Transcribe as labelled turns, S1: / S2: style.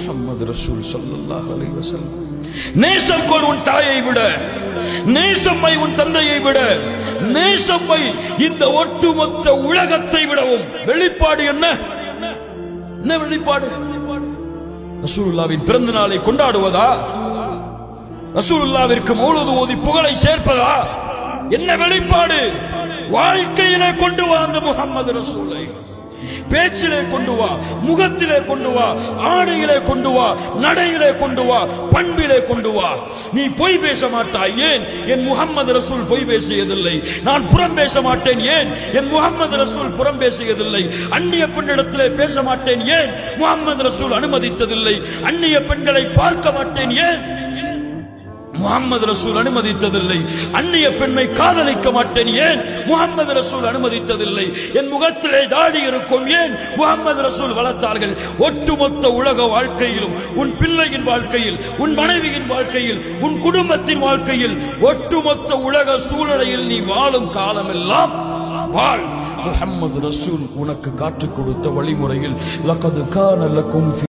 S1: முஹம்மது ரசூல் ஸல்லல்லாஹு அலைஹி வஸல்லம் நேசம் கொள் உன் தாயை விட நேசம்மை உன் தந்தையை விட நேசம்மை இந்த ஒட்டுமொத்த உலகத்தை விடவும் வெளிப்பாடு என்ன என்ன வெளிப்பாடு ரசூலுல்லாவின் பிறந்த நாளை கொண்டாடுவதா ரசூலுல்லாவிற்கு மௌலது ஓதி புகழை சேர்ப்பதா என்ன வெளிப்பாடு வாழ்க்கையிலே கொண்டு வா அந்த முகம்மது ரசூலை பேச்சிலே கொண்டு வா முகத்திலே கொண்டு வா ஆடையிலே கொண்டு வா நடையிலே கொண்டு வா பண்பிலே கொண்டு வா நீ பொய் பேச மாட்டாய் ஏன் என் முகம்மது ரசூல் பொய் பேசியதில்லை நான் புறம் பேச மாட்டேன் ஏன் என் முகம்மது ரசூல் புறம் பேசியதில்லை அந்நிய பெண்ணிடத்திலே பேச மாட்டேன் ஏன் முகம்மது ரசூல் அனுமதித்ததில்லை அந்நிய பெண்களை பார்க்க மாட்டேன் ஏன் முகமது ரசூல் அனுமதித்ததில்லை அந்நிய பெண்ணை காதலிக்க மாட்டேன் ஏன் முகமது ரசூல் அனுமதித்ததில்லை என் முகத்திலே தாடி இருக்கும் ஏன் முகமது ரசூல் வளர்த்தார்கள் ஒட்டுமொத்த உலக வாழ்க்கையிலும் உன் பிள்ளையின் வாழ்க்கையில் உன் மனைவியின் வாழ்க்கையில் உன் குடும்பத்தின் வாழ்க்கையில் ஒட்டுமொத்த உலக சூழலையில் நீ வாழும் காலமெல்லாம் வாழ் முகமது ரசூல் உனக்கு காற்றுக் கொடுத்த வழிமுறையில் லகது கான லக்கும்